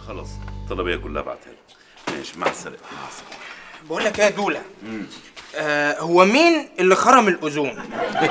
خلاص الطلبيه كلها بعتها لي ماشي مع السلامه مع السلامه بقول لك ايه يا دوله آه هو مين اللي خرم الاوزون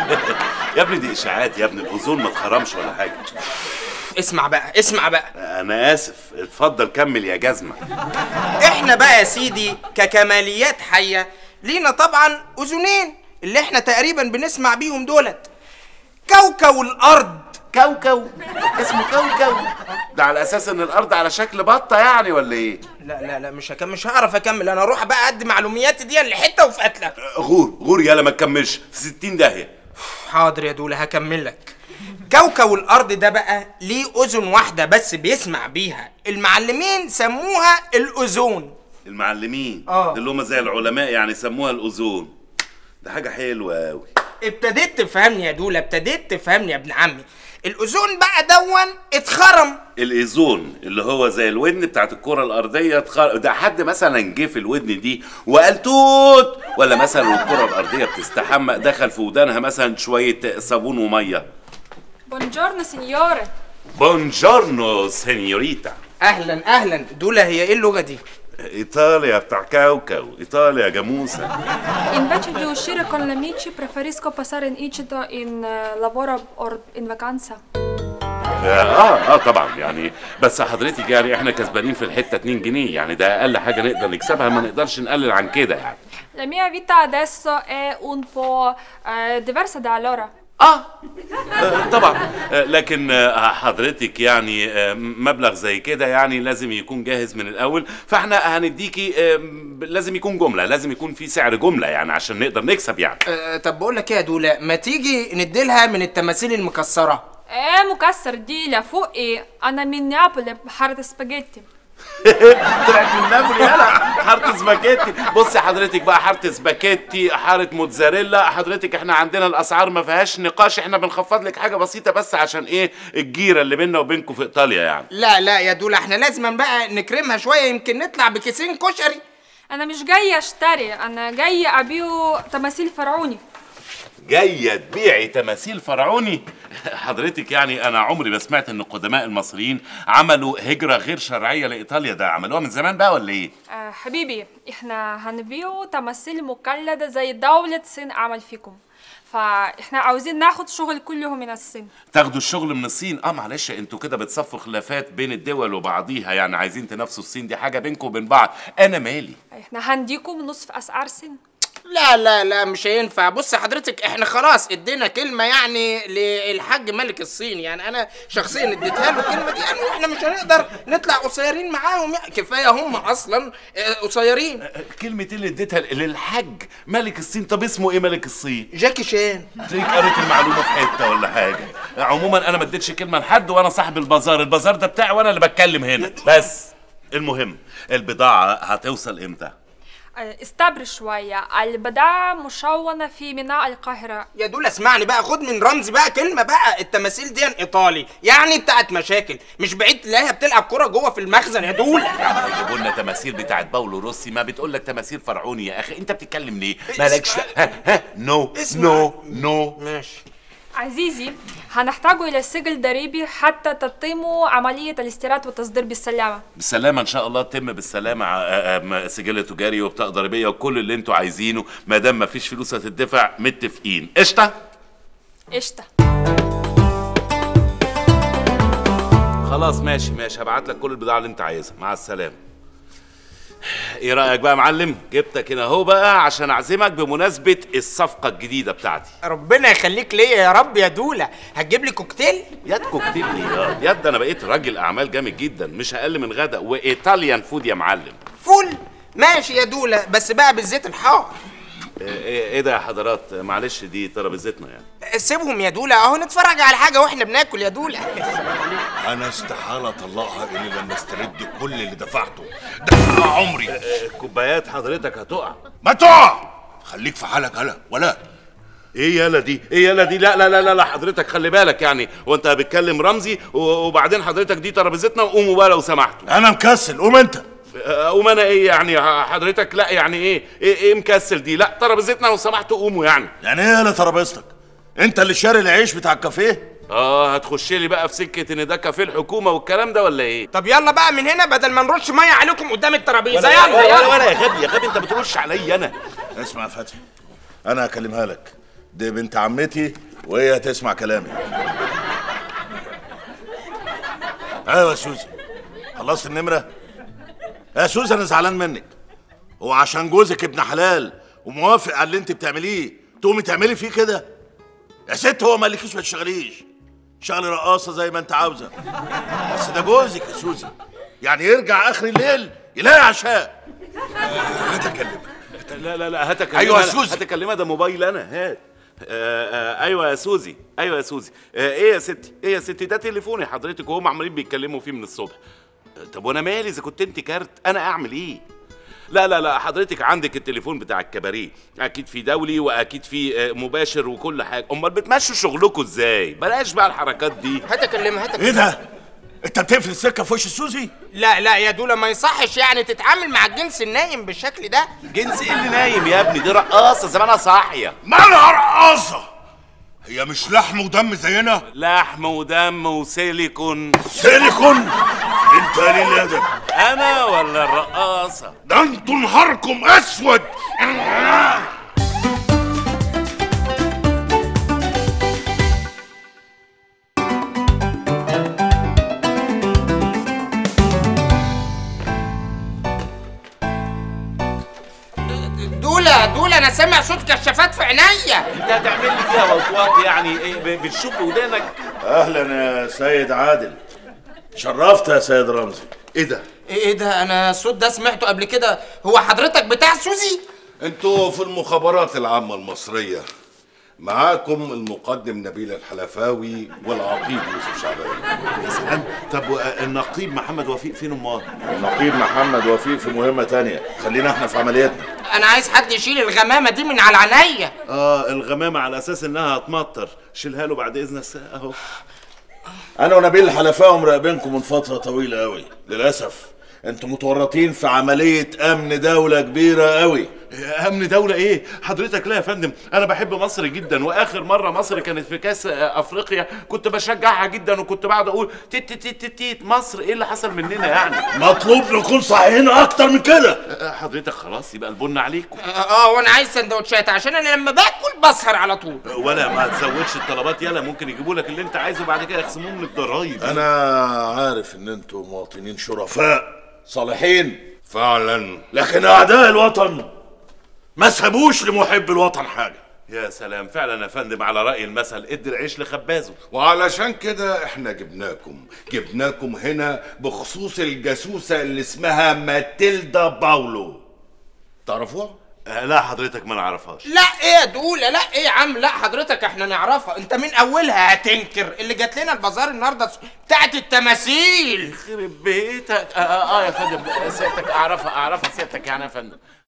يا ابني دي اشاعات يا ابني الاوزون ما اتخرمش ولا حاجه اسمع بقى اسمع بقى انا اسف اتفضل كمل يا جزمه احنا بقى يا سيدي ككماليات حيه لينا طبعا اذنين اللي احنا تقريبا بنسمع بيهم دولت كوكب الارض كوكو اسمه كوكو ده على اساس ان الارض على شكل بطه يعني ولا ايه لا لا لا مش هكمل مش هعرف اكمل انا اروح بقى ادي معلومياتي دي لحته وفي قتله غور غور يالا ما تكملش في 60 داهيه حاضر يا دوله هكمل لك كوكب الارض ده بقى ليه اذن واحده بس بيسمع بيها المعلمين سموها الاذون المعلمين آه. اللي هم زي العلماء يعني سموها الاوزون ده حاجه حلوه قوي ابتديت تفهمني يا دوله ابتديت تفهمني يا ابن عمي الاذون بقى دون اتخرم الايزون اللي هو زي الودن بتاعت الكره الارضيه تخ... ده حد مثلا جه في الودن دي وقال توت ولا مثلا الكره الارضيه بتستحمى دخل في ودانها مثلا شويه صابون وميه Buongiorno signore. بونجورنو سينيوريتا اهلا اهلا دوله هي ايه اللغه دي ايطاليا بتاع كوكو ايطاليا جاموسه Invece di uscire con gli amici preferisco passare in Icito in eh, lavoro o in vacanza. اه اه طبعا يعني بس حضرتك يعني احنا كسبانين في الحته 2 جنيه يعني ده اقل حاجه نقدر نكسبها ما نقدرش نقلل عن كده يعني La mia vita adesso è un po' eh, diversa da allora. آه. اه طبعا آه، لكن آه، حضرتك يعني آه، مبلغ زي كده يعني لازم يكون جاهز من الاول فاحنا هنديكي آه، لازم يكون جمله لازم يكون في سعر جمله يعني عشان نقدر نكسب يعني أه طب بقول لك ايه يا دوله ما تيجي نديلها من التماثيل المكسره Eh, مكسر دي لا فوق ايه انا من نابولي بحارة سباجيتي طلعت من نابولي يلا حاره سباكيتي بصي حضرتك بقى حاره سباكيتي حاره موتزاريلا حضرتك احنا عندنا الاسعار ما فيهاش نقاش احنا بنخفض لك حاجه بسيطه بس عشان ايه الجيره اللي بيننا وبينكم في ايطاليا يعني لا لا يا دوله احنا لازم بقى نكرمها شويه يمكن نطلع بكيسين كشري انا مش جاية اشتري انا جاية ابيع تماثيل فرعوني جايه تبيعي تماثيل فرعوني حضرتك يعني انا عمري ما سمعت ان القدماء المصريين عملوا هجره غير شرعيه لايطاليا ده عملوها من زمان بقى ولا ايه آه حبيبي احنا هنبيعوا تماثيل مقلدة زي دولة الصين عمل فيكم فاحنا عاوزين ناخد شغل كله من الصين تاخدوا الشغل من الصين اه معلش انتوا كده بتصفوا خلافات بين الدول وبعضيها يعني عايزين تنافسوا الصين دي حاجه بينكم وبين بعض انا مالي احنا هنديكم نصف اسعار الصين لا لا لا مش هينفع بص حضرتك احنا خلاص ادينا كلمه يعني للحاج ملك الصين يعني انا شخصيا اديتها له الكلمه دي يعني واحنا مش هنقدر نطلع قصيرين معاهم يعني كفايه هم اصلا آه، قصيرين كلمة اللي اديتها للحاج ملك الصين طب اسمه ايه ملك الصين؟ جاكي شان تلاقيك قريت المعلومة في حتة ولا حاجة عموما انا ما اديتش كلمة لحد وانا صاحب البازار البازار ده بتاعي وانا اللي بتكلم هنا بس المهم البضاعة هتوصل امتى؟ آه، استبر شوية البضاعة مشونة في ميناء القاهرة يا دول اسمعني بقى خد من رمزي بقى كلمه بقى التماثيل دي ايطالي يعني بتاعت مشاكل مش بعيد تلاقيها بتلعب كوره جوه في المخزن يا دول يجيبوا لنا تماثيل بتاعت باولو روسي ما بتقول لك تماثيل فرعوني يا اخي انت بتتكلم ليه؟ مالكش ها ها نو اسمع. نو نو ماشي عزيزي هنحتاج إلى سجل ضريبي حتى تتم عملية الاستيراد والتصدير بالسلامة بالسلامة إن شاء الله تتم بالسلامة ع- آه، آه، سجل تجاري وبطاقة ضريبية وكل اللي أنتوا عايزينه ما دام ما فيش فلوس هتدفع متفقين قشطة؟ قشطة خلاص ماشي ماشي هبعت لك كل البضاعة اللي أنت عايزها مع السلامة ايه رأيك بقى يا معلم؟ جبتك هنا اهو بقى عشان اعزمك بمناسبة الصفقة الجديدة بتاعتي. ربنا يخليك ليا يا رب يا دوله هتجيب لي كوكتيل يد كوكتيل ايه يا يد انا بقيت راجل اعمال جامد جدا مش اقل من غدا وايطاليان فود يا معلم. فل ماشي يا دوله بس بقى بالزيت الحار ايه, إيه إيه ده يا حضرات معلش دي ترابيزتنا يعني. سيبهم يا دوله اهو نتفرج على حاجه واحنا بناكل يا دوله انا استحاله اطلقها الا لما استرد كل اللي دفعته ده عمري كوبايات حضرتك هتقع. ما تقع خليك في حالك هلا ولا ايه يالا دي ايه يالا دي لا لا لا لا, لا حضرتك خلي بالك يعني وانت بتكلم رمزي و- وبعدين حضرتك دي ترابيزتنا وقوموا بقى لو سمحتوا انا مكسل قوم انت اقوم انا ايه يعني حضرتك لا يعني ايه ايه, إيه مكسل دي لا ترابيزتنا لو سمحتوا قوموا يعني يعني ايه يالا ترابيزتك انت اللي شاري العيش بتاع الكافيه اه هتخش لي بقى في سكه ان ده كافيه الحكومه والكلام ده ولا ايه طب يلا بقى من هنا بدل ما نرش ميه عليكم قدام الترابيزه ولا يلا ولا, يلا ولا يا غبي يا غبي انت بترش عليا انا اسمع يا فتحي انا هكلمها لك دي بنت عمتي وهي تسمع كلامي ايوه يا سوزي خلصت النمره يا سوزي انا زعلان منك هو عشان جوزك ابن حلال وموافق على اللي انت بتعمليه تقومي تعملي فيه كده يا ست هو ما قالكيش ما تشتغليش شغلي رقاصه زي ما انت عاوزه بس ده جوزك يا سوزي يعني يرجع اخر الليل يلاقي عشاء هتكلمك لا لا لا هات اكلمها أيوة يا أنا. سوزي. هات اكلمها ده موبايل انا هات آه آه ايوه يا سوزي ايوه يا سوزي آه ايه يا ستي ايه يا ستي ده تليفوني حضرتك وهم عمالين بيتكلموا فيه من الصبح آه طب وانا مالي اذا كنت انت كارت انا اعمل ايه لا لا لا حضرتك عندك التليفون بتاع الكباريه اكيد في دولي واكيد في آه، مباشر وكل حاجه امال بتمشوا شغلكم ازاي بلاش بقى الحركات دي هات اكلمها هات ايه ده انت بتقفل السكه في وش سوزي لا لا يا دولا ما يصحش يعني تتعامل مع الجنس النايم بالشكل ده جنس ايه اللي نايم يا ابني دي رقاصه زمانها صاحيه مالها رقاصه هي مش لحم ودم زينا لحم ودم وسيليكون سيليكون انت قليل الادب انا ولا الرقاصه ده انتوا نهاركم اسود دولا دولا انا سامع صوت كشافات في عينيا انت هتعمل لي فيها وطواط يعني ايه ب- بتشوف بودانك اهلا يا سيد عادل شرفت يا سيد رمزي ايه ده ايه إيه ده انا الصوت ده سمعته قبل كده هو حضرتك بتاع سوزي انتوا في المخابرات العامة المصرية معاكم المقدم نبيل الحلفاوي والعقيد يوسف شعبان يا سلام طب و- النقيب محمد وفيق فين امال النقيب محمد وفيق في مهمه تانية خلينا احنا في عملياتنا انا عايز حد يشيل الغمامه دي من على عينيا اه الغمامه على اساس انها هتمطر شيلها له بعد اذن الساعه اهو انا ونبيل الحلفاء مراقبينكم من فتره طويله قوي للاسف انتوا متورطين في عمليه امن دوله كبيره قوي امن دوله ايه حضرتك لا يا فندم انا بحب مصر جدا واخر مره مصر كانت في كاس آه، افريقيا كنت بشجعها جدا وكنت بقعد اقول تيت تيت تيت تيت مصر ايه اللي حصل مننا يعني مطلوب نكون صحيحين اكتر من كده آه، حضرتك خلاص يبقى البن عليكم اه آه، وانا عايز سندوتشات عشان انا لما باكل بسهر على طول ولا ما تزودش الطلبات يلا ممكن يجيبوا لك اللي انت عايزه بعد كده يخصموه من الضرايب انا عارف ان انتوا مواطنين شرفاء صالحين فعلا لكن اعداء الوطن ما سابوش لمحب الوطن حاجه يا سلام فعلا يا فندم على راي المثل ادي العيش لخبازه وعلشان كده احنا جبناكم جبناكم هنا بخصوص الجاسوسة اللي اسمها ماتيلدا باولو تعرفوها؟ آه، لا حضرتك ما نعرفهاش لا ايه يا دولا لا ايه يا عم لا حضرتك احنا نعرفها انت من اولها هتنكر اللي جات لنا البازار النهارده بتاعت التماثيل يخرب بيتك اه, آه, آه يا فندم سيادتك اعرفها اعرفها سيادتك يعني يا فندم